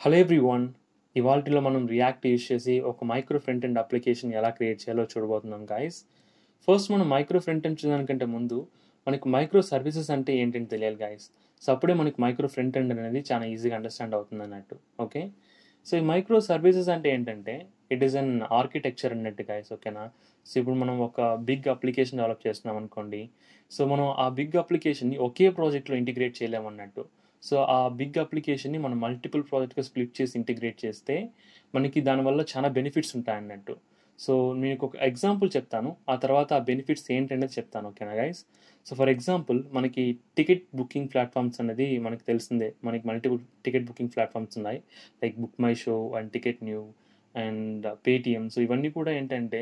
hello everyone ఇవాల్టిలో మనం react use చేసి ఒక మైక్రో ఫ్రంట్ ఎండ్ అప్లికేషన్ ఎలా క్రియేట్ చేయాలో చూడబోతున్నాం గాయస్ ఫస్ట్ మనం మైక్రో ఫ్రంట్ ఎండ్ చూడడానికంటే ముందు మనకు మైక్రో సర్వీసెస్ అంటే ఏంటని తెలియాలి గాయస్ సో అప్పుడే మనకి మైక్రో ఫ్రంట్ ఎండ్ అనేది చాలా ఈజీగా అండర్స్టాండ్ అవుతుంది అన్నట్టు ఓకే సో ఈ మైక్రో సర్వీసెస్ అంటే ఏంటంటే ఇట్ ఈస్ అన్ ఆర్కిటెక్చర్ అన్నట్టు గాయస్ ఓకేనా సో ఇప్పుడు మనం ఒక బిగ్ అప్లికేషన్ డెవలప్ చేస్తున్నాం అనుకోండి సో మనం ఆ బిగ్ అప్లికేషన్ని ఒకే ప్రాజెక్ట్లో ఇంటిగ్రేట్ చేయలేమన్నట్టు సో ఆ బిగ్ అప్లికేషన్ని మనం మల్టిపుల్ ప్రాజెక్ట్గా స్ప్లిట్ చేసి ఇంటిగ్రేట్ చేస్తే మనకి దానివల్ల చాలా బెనిఫిట్స్ ఉంటాయి అన్నట్టు సో మీకు ఒక ఎగ్జాంపుల్ చెప్తాను ఆ తర్వాత ఆ బెనిఫిట్స్ ఏంటనేది చెప్తాను ఓకేనా గైస్ సో ఫర్ ఎగ్జాంపుల్ మనకి టికెట్ బుకింగ్ ప్లాట్ఫామ్స్ అనేది మనకి తెలిసిందే మనకి మల్టిపుల్ టికెట్ బుకింగ్ ప్లాట్ఫామ్స్ ఉన్నాయి like book my show and ticket new and Paytm so ఇవన్నీ కూడా ఏంటంటే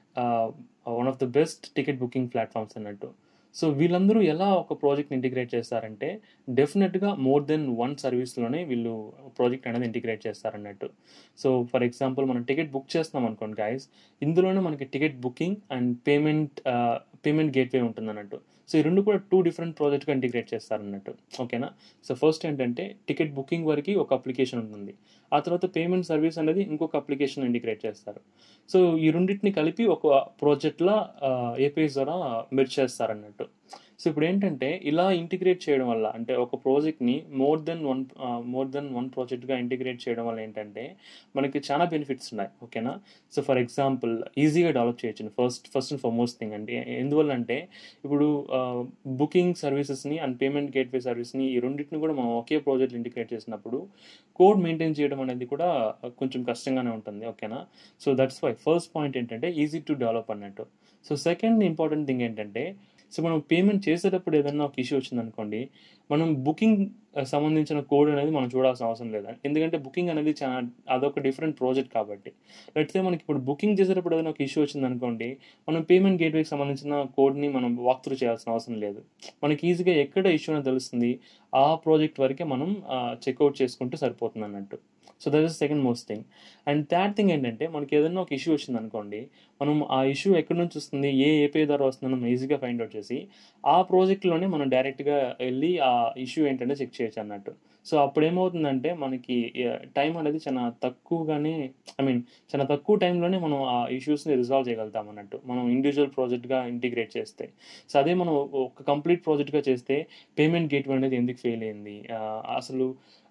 one of the best ticket booking platforms అన్నట్టు సో వీళ్ళందరూ ఎలా ఒక ప్రాజెక్ట్ ఇంటిగ్రేట్ చేస్తారంటే డెఫినెట్గా మోర్ దెన్ వన్ సర్వీస్లోనే వీళ్ళు ప్రాజెక్ట్ అనేది ఇంటిగ్రేట్ చేస్తారన్నట్టు సో ఫర్ ఎగ్జాంపుల్ మనం టికెట్ బుక్ చేస్తున్నాం అనుకోండి గాయస్ ఇందులోనే మనకి ticket booking and payment payment gateway ఉంటుంది అన్నట్టు సో ఈ రెండు కూడా టూ డిఫరెంట్ ప్రాజెక్ట్గా ఇంటిగ్రేట్ చేస్తారన్నట్టు ఓకేనా సో ఫస్ట్ ఏంటంటే టికెట్ బుకింగ్ వరకు ఒక అప్లికేషన్ ఉంటుంది ఆ తర్వాత పేమెంట్ సర్వీస్ అనేది ఇంకొక అప్లికేషన్ ఇంటిగ్రేట్ చేస్తారు సో ఈ రెండింటిని కలిపి ఒక ప్రాజెక్ట్లా ఏపీఎస్ ద్వారా మెర్జ్ చేస్తారన్నట్టు సో ఇప్పుడు ఏంటంటే ఇలా ఇంటిగ్రేట్ చేయడం వల్ల అంటే ఒక ప్రాజెక్ట్ని more than one more than one ప్రాజెక్ట్గా ఇంటిగ్రేట్ చేయడం వల్ల ఏంటంటే మనకి చాలా బెనిఫిట్స్ ఉన్నాయి ఓకేనా సో ఫర్ ఎగ్జాంపుల్ ఈజీగా డెవలప్ చేయొచ్చు first first and foremost thing అంటే ఎందువల్ల అంటే ఇప్పుడు బుకింగ్ సర్వీసెస్ని అండ్ పేమెంట్ గేట్వే సర్వీస్ని ఈ రెండింటిని కూడా మనం ఒకే ప్రాజెక్ట్ ఇంటిగ్రేట్ చేసినప్పుడు కోడ్ మెయింటైన్ చేయడం అనేది కూడా కొంచెం కష్టంగానే ఉంటుంది ఓకేనా so that's why first point ఏంటంటే ఈజీ టు డెవలప్ అన్నట్టు సో సెకండ్ ఇంపార్టెంట్ థింగ్ ఏంటంటే సో మనం పేమెంట్ చేసేటప్పుడు ఏదైనా ఒక ఇష్యూ వచ్చిందనుకోండి మనం బుకింగ్ సంబంధించిన కోడ్ అనేది మనం చూడాల్సిన అవసరం లేదు ఎందుకంటే బుకింగ్ అనేది చాలా అదొక డిఫరెంట్ ప్రాజెక్ట్ కాబట్టి లేకపోతే మనకి ఇప్పుడు బుకింగ్ చేసేటప్పుడు ఏదైనా ఒక ఇష్యూ వచ్చిందనుకోండి మనం పేమెంట్ గేట్వేకి సంబంధించిన కోడ్ని మనం వాక్ త్రూ చేయాల్సిన అవసరం లేదు మనకి ఈజీగా ఎక్కడ ఇష్యూ అనేది తెలుస్తుంది ఆ ప్రాజెక్ట్ వరకే మనం చెక్అవుట్ చేసుకుంటే సరిపోతుంది అన్నట్టు so that is second most thing and third thing ఏంటంటే మనకి ఏదైనా ఒక ఇష్యూ వచ్చింది అనుకోండి మనం ఆ ఇష్యూ ఎక్కడి నుంచి వస్తుంది ఏ ఏపీఐ ద్వారా వస్తుందో మనం ఈజీగా ఫైండ్ అవుట్ చేసి ఆ ప్రాజెక్ట్లోనే మనం డైరెక్ట్గా వెళ్ళి ఆ ఇష్యూ ఏంటంటే చెక్ చేయొచ్చు అన్నట్టు సో అప్పుడు ఏమవుతుందంటే మనకి టైం అనేది చాలా తక్కువగానే ఐ మీన్ చాలా తక్కువ టైంలోనే మనం ఆ ఇష్యూస్ని రిజాల్వ్ చేయగలుగుతాం అన్నట్టు మనం ఇండివిజువల్ ప్రాజెక్ట్గా ఇంటిగ్రేట్ చేస్తే సో అదే మనం ఒక కంప్లీట్ ప్రాజెక్ట్గా చేస్తే పేమెంట్ గేట్వే అనేది ఎందుకు ఫెయిల్ అయింది అసలు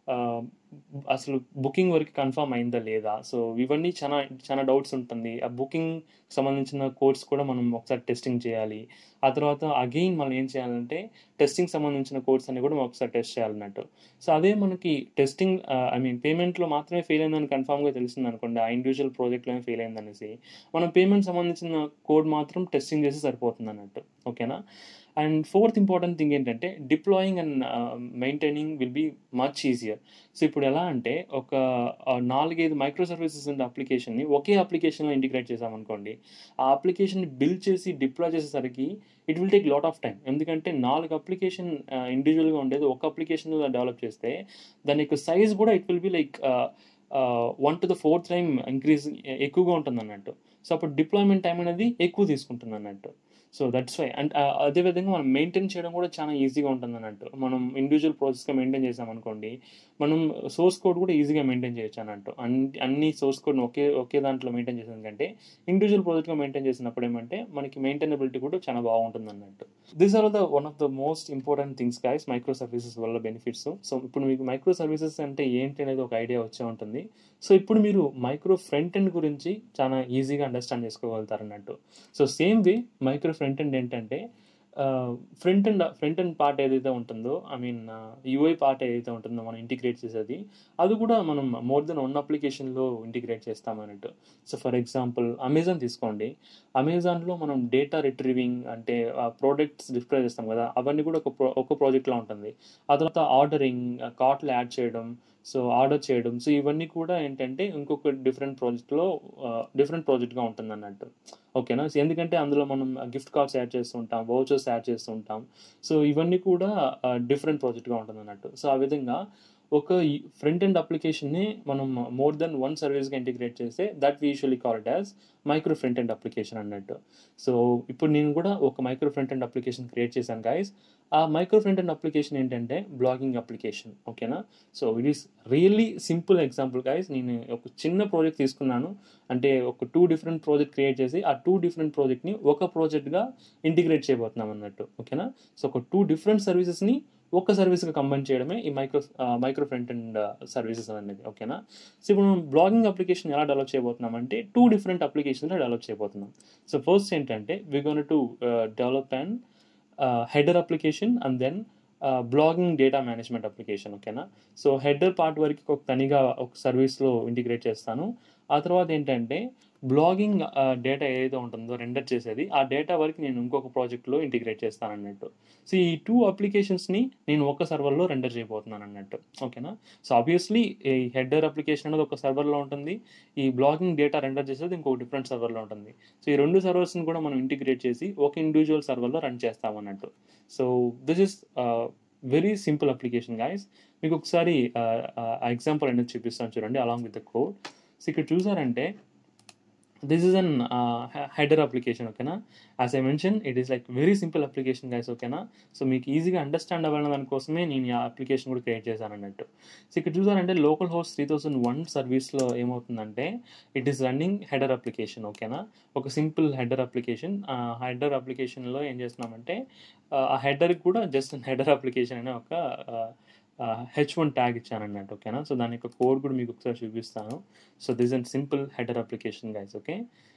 అసలు బుకింగ్ వరకు కన్ఫర్మ్ అయిందా లేదా సో ఇవన్నీ చాలా చాలా డౌట్స్ ఉంటుంది ఆ బుకింగ్ సంబంధించిన కోర్స్ కూడా మనం ఒకసారి టెస్టింగ్ చేయాలి ఆ తర్వాత అగైన్ మనం ఏం చేయాలంటే టెస్టింగ్ సంబంధించిన కోర్స్ అన్ని కూడా మనం ఒకసారి టెస్ట్ చేయాలన్నట్టు సో అదే మనకి టెస్టింగ్ ఐ మీన్ పేమెంట్లో మాత్రమే ఫెయిల్ అయిందని కన్ఫామ్గా తెలిసింది అనుకోండి ఆ ఇండివిజువల్ ప్రాజెక్ట్లోనే ఫెయిల్ అయిందనేసి మనం పేమెంట్ సంబంధించిన కోడ్ మాత్రం టెస్టింగ్ చేసి సరిపోతుంది అన్నట్టు ఓకేనా అండ్ ఫోర్త్ ఇంపార్టెంట్ థింగ్ ఏంటంటే deploying and maintaining will be much easier so ఇప్పుడు ఎలా అంటే ఒక నాలుగైదు మైక్రో సర్వీసెస్ ఉన్న అప్లికేషన్ని ఒకే అప్లికేషన్లో ఇంటిగ్రేట్ చేసామనుకోండి ఆ అప్లికేషన్ని బిల్డ్ చేసి డిప్లాయ్ చేసేసరికి it will take lot of time ఎందుకంటే నాలుగు అప్లికేషన్ ఇండివిజువల్గా ఉండేది ఒక అప్లికేషన్లో డెవలప్ చేస్తే దాని యొక్క సైజ్ కూడా it will be like one to the fourth time increase ఎక్కువగా ఉంటుంది అన్నట్టు సో అప్పుడు డిప్లాయ్మెంట్ టైం అనేది ఎక్కువ తీసుకుంటుంది అన్నట్టు సో దట్స్ వై అండ్ అదేవిధంగా మనం మెయింటైన్ చేయడం కూడా చాలా ఈజీగా ఉంటుంది అన్నట్టు మనం ఇండివిజువల్ ప్రాసెస్గా మెయింటైన్ చేసామనుకోండి మనం సోర్స్ కోడ్ కూడా ఈజీగా మెయింటైన్ చేయొచ్చు అన్నట్టు అన్ని అన్ని సోర్స్ కోడ్ని ఒకే ఒకే దాంట్లో మెయింటైన్ చేసిన కంటే ఇండివిజువల్ ప్రాజెక్ట్గా మెయింటైన్ చేసినప్పుడు ఏమంటే మనకి మెయింటైనబిలిటీ కూడా చాలా బాగుంటుంది అన్నట్టు this are the one of the most important things guys micro services వల్ల బెనిఫిట్స్ సో ఇప్పుడు మీకు మైక్రో సర్వీసెస్ అంటే ఏంటి అనేది ఒక ఐడియా వచ్చే ఉంటుంది సో ఇప్పుడు మీరు మైక్రో ఫ్రంట్ ఎండ్ గురించి చాలా ఈజీగా అండర్స్టాండ్ చేసుకోగలుగుతారు అన్నట్టు so same way micro front end ఏంటంటే front end front end part ఏదైతే ఉంటుందో ఐ మీన్ యూఐ పార్ట్ ఏదైతే ఉంటుందో మనం ఇంటిగ్రేట్ చేసేది అది కూడా మనం మోర్ దెన్ వన్ అప్లికేషన్లో ఇంటిగ్రేట్ చేస్తామన్నట్టు సో ఫర్ ఎగ్జాంపుల్ అమెజాన్ తీసుకోండి అమెజాన్లో మనం డేటా రిట్రీవింగ్ అంటే ప్రోడక్ట్స్ డిస్ప్లే చేస్తాం కదా అవన్నీ కూడా ఒక ప్రో ఒక ప్రాజెక్ట్లో ఉంటుంది ఆ తర్వాత ఆర్డరింగ్ కార్ట్లు యాడ్ చేయడం సో ఆర్డర్ చేయడం సో ఇవన్నీ కూడా ఏంటంటే ఇంకొక డిఫరెంట్ ప్రాజెక్ట్లో డిఫరెంట్ ప్రాజెక్ట్గా ఉంటుంది అన్నట్టు ఓకేనా సో ఎందుకంటే అందులో మనం గిఫ్ట్ కార్డ్స్ యాడ్ చేస్తూ ఉంటాం వౌచర్స్ యాడ్ చేస్తూ ఉంటాం సో ఇవన్నీ కూడా డిఫరెంట్ ప్రాజెక్ట్గా ఉంటుంది అన్నట్టు సో ఆ విధంగా ఒక ఫ్రంట్ ఎండ్ అప్లికేషన్ని మనం మోర్ దెన్ వన్ సర్వీస్గా ఇంటిగ్రేట్ చేస్తే that we usually call it as micro front end application అన్నట్టు సో ఇప్పుడు నేను కూడా ఒక micro front end application create చేశాను గైస్ ఆ మైక్రో ఫ్రంట్ ఎండ్ అప్లికేషన్ ఏంటంటే బ్లాగింగ్ అప్లికేషన్ ఓకేనా so it is really simple example guys నేను ఒక చిన్న ప్రాజెక్ట్ తీసుకున్నాను అంటే ఒక టూ డిఫరెంట్ ప్రాజెక్ట్ క్రియేట్ చేసి ఆ టూ డిఫరెంట్ ప్రాజెక్ట్ని ఒక ప్రాజెక్ట్గా ఇంటిగ్రేట్ చేయబోతున్నాం అన్నట్టు ఓకేనా సో ఒక టూ డిఫరెంట్ సర్వీసెస్ని ఒక సర్వీస్గా కంబైన్ చేయడమే ఈ micro micro front end services అనేది ఓకేనా సో ఇప్పుడు మనం బ్లాగింగ్ అప్లికేషన్ ఎలా డెవలప్ చేయబోతున్నాం అంటే టూ డిఫరెంట్ అప్లికేషన్లో డెవలప్ చేయబోతున్నాం సో ఫస్ట్ ఏంటంటే we gon to develop and header application and then blogging data management application ఓకేనా సో హెడర్ పార్ట్ వరకు ఒక తనిగా ఒక సర్వీస్లో ఇంటిగ్రేట్ చేస్తాను ఆ తర్వాత ఏంటంటే బ్లాగింగ్ డేటా ఏదైతే ఉంటుందో రెండర్ చేసేది ఆ డేటా వరకు నేను ఇంకొక ప్రాజెక్ట్లో ఇంటిగ్రేట్ చేస్తాను అన్నట్టు సో ఈ టూ అప్లికేషన్స్ని నేను ఒక సర్వర్లో రెండర్ చేయబోతున్నాను అన్నట్టు ఓకేనా సో ఆబ్వియస్లీ ఈ హెడర్ అప్లికేషన్ అనేది ఒక సర్వర్లో ఉంటుంది ఈ బ్లాగింగ్ డేటా రెండర్ చేసేది ఇంకొక డిఫరెంట్ సర్వర్లో ఉంటుంది సో ఈ రెండు సర్వర్స్ని కూడా మనం ఇంటిగ్రేట్ చేసి ఒక ఇండివిజువల్ సర్వర్లో రన్ చేస్తాం అన్నట్టు so this is very simple application guys మీకు ఒకసారి ఎగ్జాంపుల్ అనేది చూపిస్తాను చూడండి along with the code so ఇక్కడ చూసారంటే this is an header application ఓకేనా as I mention it is like very simple application guys ఓకేనా సో మీకు ఈజీగా అండర్స్టాండ్ అవ్వడం దానికోసమే నేను ఈ అప్లికేషన్ కూడా క్రియేట్ చేశాను అన్నట్టు సో ఇక్కడ చూసారంటే local host three thousand one సర్వీస్లో ఏమవుతుందంటే it is running header application ఓకేనా ఒక సింపుల్ హెడర్ అప్లికేషన్ ఆ హెడర్ అప్లికేషన్లో ఏం చేస్తున్నామంటే ఆ హెడర్కి కూడా జస్ట్ హెడర్ అప్లికేషన్ అనే ఒక హెచ్ వన్ ట్యాగ్ ఇచ్చాను అన్నట్టు ఓకేనా సో దాని యొక్క కోడ్ కూడా మీకు ఒకసారి చూపిస్తాను so this and simple header application guys okay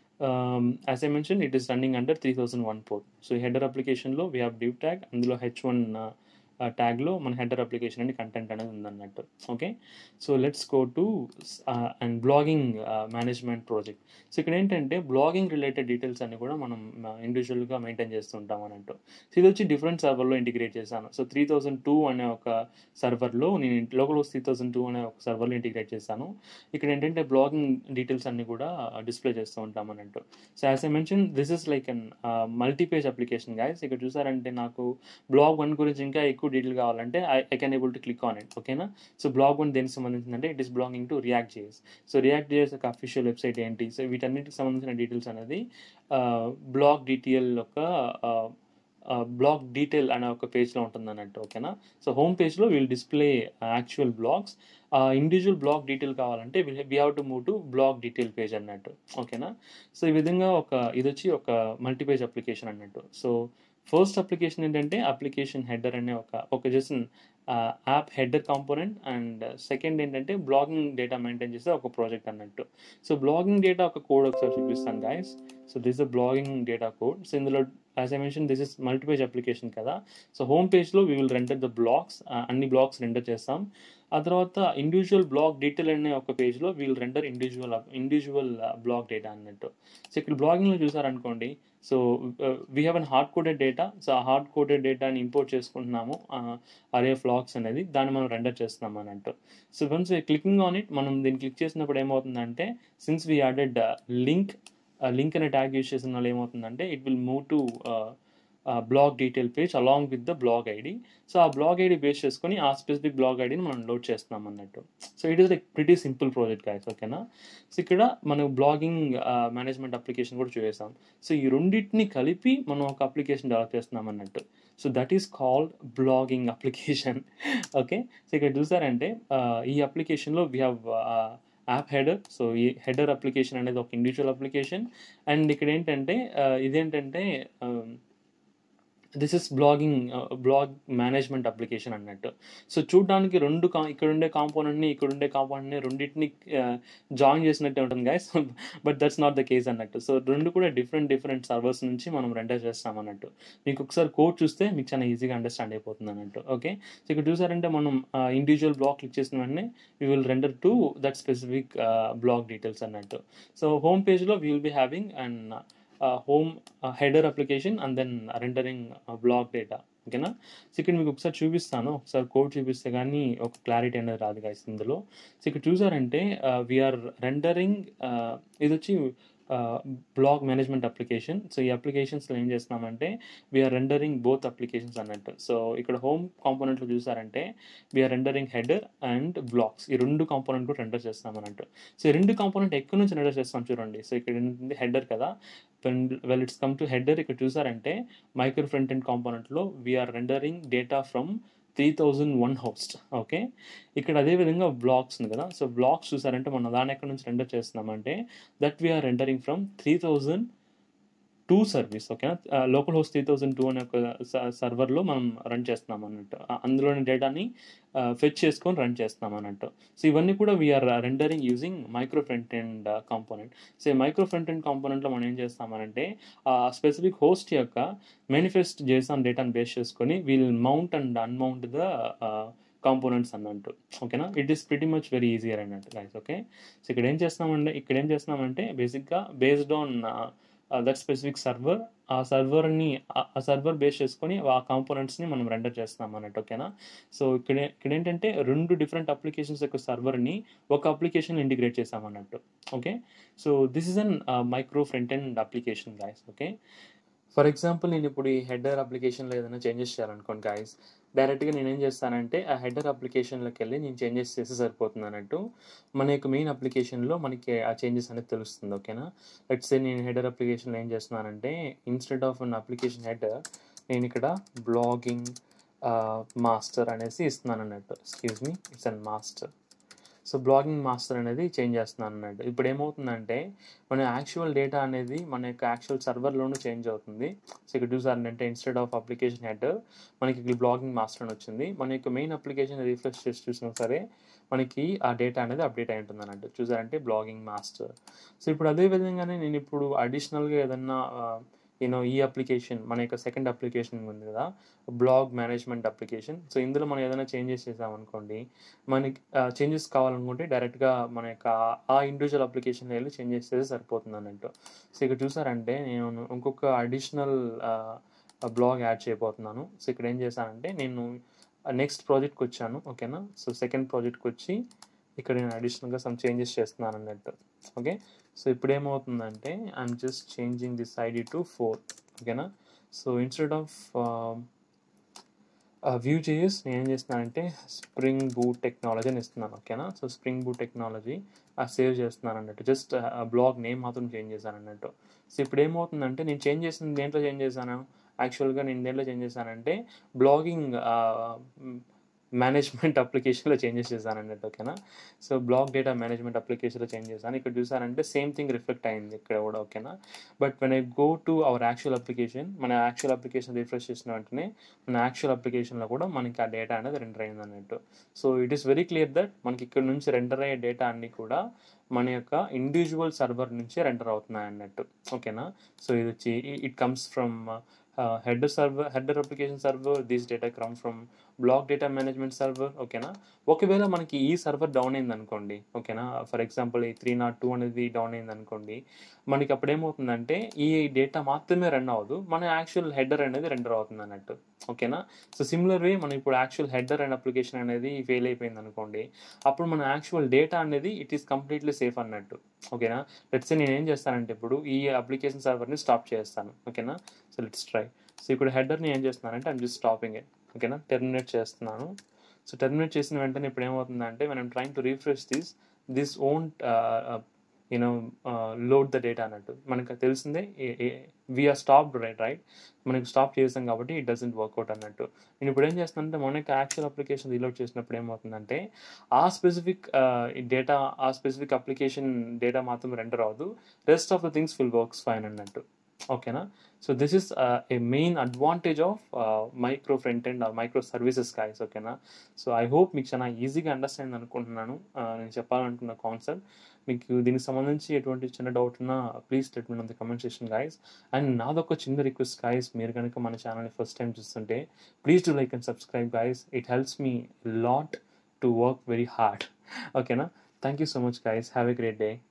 as I mention it is running under three thousand one port so header అప్లికేషన్లో వీ హ్యావ్ డివ్ ట్యాగ్ అందులో హెచ్ వన్ ట్యాగ్లో మన హెడర్ అప్లికేషన్ అని కంటెంట్ అనేది ఉందన్నట్టు okay so let's go to and blogging management project so ఇక్కడ ఏంటంటే blogging related details అన్ని కూడా మనం ఇండివిజువల్గా మెయింటైన్ చేస్తుంటాం అన్నట్టు సో ఇది వచ్చి డిఫరెంట్ సర్వర్లో ఇంటిగ్రేట్ చేశాను సో త్రీ థౌసండ్ టూ అనే ఒక సర్వర్లో నేను లోకల్ త్రీ థౌసండ్ టూ అనే ఒక సర్వర్లో ఇంటిగ్రేట్ చేశాను ఇక్కడ ఏంటంటే బ్లాగింగ్ డీటెయిల్స్ అన్ని కూడా డిస్ప్లే చేస్తూ ఉంటాం అన్నట్టు so as I mention this is like an multipage application guys ఇక్కడ చూసారంటే నాకు బ్లాగ్ వన్ గురించి ఇంకా ఎక్కువ డీటెయిల్ కావాలంటే I I can able to click on it ఓకేనా సో బ్లాగ్ వన్ దేనికి సంబంధించిందంటే it is blogging to React JS so React JS యొక్క అఫీషియల్ వెబ్సైట్ ఏంటి సో వీటన్నిటికి సంబంధించిన డీటెయిల్స్ అనేది బ్లాగ్ డీటెయిల్ యొక్క బ్లాగ్ డీటెయిల్ అనే ఒక పేజ్లో ఉంటుంది అన్నట్టు ఓకేనా సో హోమ్ పేజ్లో we'll display actual blogs individual blog detail కావాలంటే we have to move to blog detail page అన్నట్టు ఓకేనా సో ఈ విధంగా ఒక ఇది వచ్చి ఒక మల్టీపేజ్ అప్లికేషన్ అన్నట్టు సో ఫస్ట్ అప్లికేషన్ ఏంటంటే అప్లికేషన్ హెడర్ అనే ఒక ఒక just app header component and second ఏంటంటే బ్లాగింగ్ డేటా మెయింటైన్ చేసే ఒక ప్రాజెక్ట్ అన్నట్టు సో బ్లాగింగ్ డేటా ఒక కోడ్ ఒకసారి చూపిస్తాను guys so this the blogging data code so ఇందులో as I mention this is multipage application కదా సో హోమ్ పేజ్లో we will render the blogs అన్ని బ్లాగ్స్ రెండర్ చేస్తాం ఆ తర్వాత ఇండివిజువల్ బ్లాగ్ డీటెయిల్ అనే ఒక పేజ్లో we'll render individual individual blog data అన్నట్టు సో ఇక్కడ బ్లాగింగ్లో చూసారనుకోండి so we have an hard coded data so ఆ హార్డ్ కోడెడ్ డేటాని ఇంపోర్ట్ చేసుకుంటున్నాము అరే ఫ్లాగ్స్ అనేది దాన్ని మనం రెండర్ చేస్తున్నాం అన్నట్టు so once clicking on it మనం దీన్ని క్లిక్ చేసినప్పుడు ఏమవుతుందంటే since we added link link అనే ట్యాగ్ యూజ్ చేసిన వాళ్ళు ఏమవుతుందంటే it will move to blog detail page along with the blog ID so ఆ బ్లాగ్ ఐడి బేస్ చేసుకొని ఆ స్పెసిఫిక్ బ్లాగ్ ఐడిని మనం లోడ్ చేస్తున్నాం అన్నట్టు so it is like pretty simple project guys ఓకేనా సో ఇక్కడ మనం బ్లాగింగ్ మేనేజ్మెంట్ అప్లికేషన్ కూడా చూసేసాం సో ఈ రెండింటిని కలిపి మనం ఒక అప్లికేషన్ డెవలప్ చేస్తున్నాం అన్నట్టు so that is called blogging application okay so ఇక్కడ చూసారంటే ఈ అప్లికేషన్లో we have app header so ఈ హెడర్ అప్లికేషన్ అనేది ఒక ఇండివిజువల్ అప్లికేషన్ అండ్ ఇక్కడ ఏంటంటే ఇదేంటంటే this is blogging blog management application అన్నట్టు సో చూడడానికి రెండు కా ఇక్కడ ఉండే కాంపోనెంట్ని ఇక్కడ ఉండే కాంపోనెంట్ని రెండింటిని జాయిన్ చేసినట్టే ఉంటుంది guys but that's not the case అన్నట్టు సో రెండు కూడా డిఫరెంట్ డిఫరెంట్ సర్వర్స్ నుంచి మనం రెండర్ చేస్తాం అన్నట్టు మీకు ఒకసారి కోడ్ చూస్తే మీకు చాలా ఈజీగా అండర్స్టాండ్ అయిపోతుంది అన్నట్టు ఓకే సో ఇక్కడ చూసారంటే మనం ఇండివిజువల్ బ్లాగ్ క్లిక్ చేసిన వెంటనే we will render to that specific blog details అన్నట్టు సో హోమ్ పేజ్లో we will be having and home header application and then rendering block data ఓకేనా సో ఇక్కడ మీకు ఒకసారి చూపిస్తాను ఒకసారి కోడ్ చూపిస్తే కానీ ఒక క్లారిటీ అనేది రాదు గాయస్ ఇందులో సో ఇక్కడ చూసారంటే వీఆర్ రెండరింగ్ ఇది వచ్చి బ్లాగ్ మేనేజ్మెంట్ అప్లికేషన్ సో ఈ అప్లికేషన్స్లో ఏం చేస్తున్నామంటే వీఆర్ రెండరింగ్ బోత్ అప్లికేషన్స్ అన్నట్టు సో ఇక్కడ హోమ్ కాంపోనెంట్లో చూసారంటే we are rendering header and blocks ఈ రెండు కాంపోనెంట్ కూడా రెండర్ చేస్తాం అన్నట్టు సో ఈ రెండు కాంపోనెంట్ ఎక్కువ నుంచి రెండర్ చేస్తాం చూడండి సో ఇక్కడ ఏంటంటే హెడర్ కదా well it's come to header ఇక్కడ చూసారంటే మైక్రో ఫ్రంట్ అండ్ కాంపోనెంట్లో we are rendering data from three thousand one host okay ఇక్కడ అదేవిధంగా బ్లాక్స్ ఉంది కదా సో బ్లాక్స్ చూసారంటే మనం దాని ఎక్కడి నుంచి రెండర్ చేస్తున్నామంటే that we are rendering from three thousand two service ఓకేనా local host three thousand two అనే ఒక సర్వర్లో మనం రన్ చేస్తున్నాం అన్నట్టు ఆ- అందులోని డేటాని ఫెచ్ చేసుకొని రన్ చేస్తున్నాం అన్నట్టు సో ఇవన్నీ కూడా we are rendering using micro front end component so ఈ మైక్రో ఫ్రంట్ అండ్ కాంపోనెంట్లో మనం ఏం చేస్తామనంటే ఆ స్పెసిఫిక్ హోస్ట్ యొక్క మేనిఫెస్ట్ చేసాం డేటాను బేస్ చేసుకొని we'll mount and unmount the components అన్నట్టు ఓకేనా it is pretty much very easier అన్నట్టు గైస్ ఓకే సో ఇక్కడ ఏం చేస్తున్నామంటే ఇక్కడ ఏం చేస్తున్నామంటే బేసిక్గా based on that specific server ఆ సర్వర్ని ఆ సర్వర్ బేస్ చేసుకొని ఆ కాంపోనెంట్స్ని మనం రెండర్ చేస్తున్నాం అన్నట్టు ఓకేనా సో ఇక్కడ ఇక్కడ ఏంటంటే రెండు డిఫరెంట్ అప్లికేషన్స్ యొక్క సర్వర్ని ఒక అప్లికేషన్ ఇంటిగ్రేట్ చేసాం అన్నట్టు okay so this is an micro front end application guys okay for example నేను ఇప్పుడు ఈ హెడర్ అప్లికేషన్లో ఏదైనా చేంజెస్ చేయాలనుకోండి గాయస్ డైరెక్ట్గా నేను ఏం చేస్తానంటే ఆ హెడర్ అప్లికేషన్లోకి వెళ్ళి నేను చేంజెస్ చేస్తే సరిపోతుంది అన్నట్టు మన యొక్క మెయిన్ అప్లికేషన్లో మనకి ఆ చేంజెస్ అనేది తెలుస్తుంది ఓకేనా లెట్స్ సే నేను హెడర్ అప్లికేషన్లో ఏం చేస్తున్నానంటే instead of an application header నేను ఇక్కడ బ్లాగింగ్ మాస్టర్ అనేసి ఇస్తున్నాను అన్నట్టు excuse me it's an master so blogging master అనేది చేంజ్ చేస్తున్నాను అన్నట్టు ఇప్పుడు ఏమవుతుందంటే మన యాక్చువల్ డేటా అనేది మన యొక్క యాక్చువల్ సర్వర్లోనూ చేంజ్ అవుతుంది సో ఇక్కడ చూసారంటే ఇన్స్టెడ్ ఆఫ్ అప్లికేషన్ హెడ్ మనకి ఇక్కడ బ్లాగింగ్ మాస్టర్ అని వచ్చింది మన యొక్క మెయిన్ అప్లికేషన్ రిఫ్రెష్ చేసి చూసినా సరే మనకి ఆ డేటా అనేది అప్డేట్ అయి ఉంటుంది అన్నట్టు చూసారంటే బ్లాగింగ్ మాస్టర్ సో ఇప్పుడు అదే విధంగానే నేను ఇప్పుడు అడిషనల్గా ఏదన్నా యూనో ఈ అప్లికేషన్ మన యొక్క సెకండ్ అప్లికేషన్ ఉంది కదా బ్లాగ్ మేనేజ్మెంట్ అప్లికేషన్ సో ఇందులో మనం ఏదైనా చేంజెస్ చేసామనుకోండి మనకి చేంజెస్ కావాలనుకుంటే డైరెక్ట్గా మన యొక్క ఆ ఇండివిజువల్ అప్లికేషన్ వెళ్ళి చేంజెస్ చేస్తే సరిపోతుంది అన్నట్టు సో ఇక్కడ చూసారంటే నేను ఇంకొక అడిషనల్ బ్లాగ్ యాడ్ చేయబోతున్నాను సో ఇక్కడ ఏం చేశానంటే నేను నెక్స్ట్ ప్రాజెక్ట్కి వచ్చాను ఓకేనా సో సెకండ్ ప్రాజెక్ట్కి వచ్చి ఇక్కడ నేను అడిషనల్గా సమ్ చేంజెస్ చేస్తున్నాను అన్నట్టు ఓకే సో ఇప్పుడు ఏమవుతుందంటే I'm just changing this ID to four ఓకేనా సో ఇన్స్టెడ్ ఆఫ్ వ్యూ చేసి నేను ఏం చేస్తున్నానంటే స్ప్రింగ్ బూట్ టెక్నాలజీ అని ఇస్తున్నాను ఓకేనా so spring boot technology save చేస్తున్నాను అన్నట్టు జస్ట్ బ్లాగ్ నేమ్ మాత్రం చేంజ్ చేశాను అన్నట్టు సో ఇప్పుడు ఏమవుతుందంటే నేను చేంజ్ చేసిన దేంట్లో చేంజ్ చేశాను యాక్చువల్గా నేను దేంట్లో చేంజ్ చేశానంటే బ్లాగింగ్ మేనేజ్మెంట్ అప్లికేషన్లో చేంజెస్ చేశాను అన్నట్టు ఓకేనా సో బ్లాక్ డేటా మేనేజ్మెంట్ అప్లికేషన్లో చేంజ్ చేశాను ఇక్కడ చూసారంటే సేమ్ థింగ్ రిఫ్లెక్ట్ అయింది ఇక్కడ కూడా ఓకేనా but when I go to our actual application మన యాక్చువల్ అప్లికేషన్ రిఫ్రెష్ చేసిన వెంటనే మన యాక్చువల్ అప్లికేషన్లో కూడా మనకి ఆ డేటా అనేది రెండర్ అయింది అన్నట్టు so it is very clear that మనకి ఇక్కడ నుంచి రెండర్ అయ్యే డేటా అన్ని కూడా మన యొక్క ఇండివిజువల్ సర్వర్ నుంచే రెండర్ అవుతున్నాయి అన్నట్టు ఓకేనా సో ఇది వచ్చి it comes from header server header application server these data come from block data management server ఓకేనా ఒకవేళ మనకి ఈ సర్వర్ డౌన్ అయింది అనుకోండి ఓకేనా ఫర్ ఎగ్జాంపుల్ ఈ త్రీ నాట్ టూ అనేది డౌన్ అయింది అనుకోండి మనకి అప్పుడు ఏమవుతుందంటే ఈ డేటా మాత్రమే రన్ అవ్వదు మన యాక్చువల్ హెడర్ అనేది రెండర్ అవుతుంది అన్నట్టు ఓకేనా సో సిమిలర్ వే మనం ఇప్పుడు యాక్చువల్ హెడర్ అండ్ అప్లికేషన్ అనేది ఫెయిల్ అయిపోయింది అనుకోండి అప్పుడు మన యాక్చువల్ డేటా అనేది ఇట్ ఈస్ కంప్లీట్లీ సేఫ్ అన్నట్టు ఓకేనా లెట్స్ నేను ఏం చేస్తానంటే ఇప్పుడు ఈ అప్లికేషన్ సర్వర్ని స్టాప్ చేస్తాను ఓకేనా సో లెట్స్ ట్రై సో ఇప్పుడు హెడర్ని ఏం చేస్తున్నానంటే ఐమ్ జస్ట్ స్టాపింగ్ ఇట్ ఓకేనా టెర్మినేట్ చేస్తున్నాను సో టెర్మినేట్ చేసిన వెంటనే ఇప్పుడు ఏమవుతుందంటే మనం trying to refresh this this won't you know load the data అన్నట్టు మనకు తెలిసిందే వీఆర్ స్టాప్ రైట్ రైట్ మనకి స్టాప్ చేసాం కాబట్టి ఇట్ డజంట్ వర్కౌట్ అన్నట్టు నేను ఇప్పుడు ఏం చేస్తానంటే మనకి యాక్చువల్ అప్లికేషన్ రీలోడ్ చేసినప్పుడు ఏమవుతుందంటే ఆ స్పెసిఫిక్ డేటా ఆ స్పెసిఫిక్ అప్లికేషన్ డేటా మాత్రం రెండర్ అవ్వదు rest of the things will works fine అన్నట్టు ఓకేనా so this is a main advantage of micro front end micro services guys ఓకేనా సో ఐ హోప్ మీకు చాలా ఈజీగా అండర్స్టాండ్ అనుకుంటున్నాను నేను చెప్పాలనుకున్న కాన్సెప్ట్ మీకు దీనికి సంబంధించి ఎటువంటి చిన్న డౌట్ ఉన్నా please let me the comment section guys and నాదొక చిన్న రిక్వెస్ట్ గాయస్ మీరు కనుక మన ఛానల్ని ఫస్ట్ టైం చూస్తుంటే please to like and subscribe guys it helps me lot to work very hard ఓకేనా thank you so much guys have a great day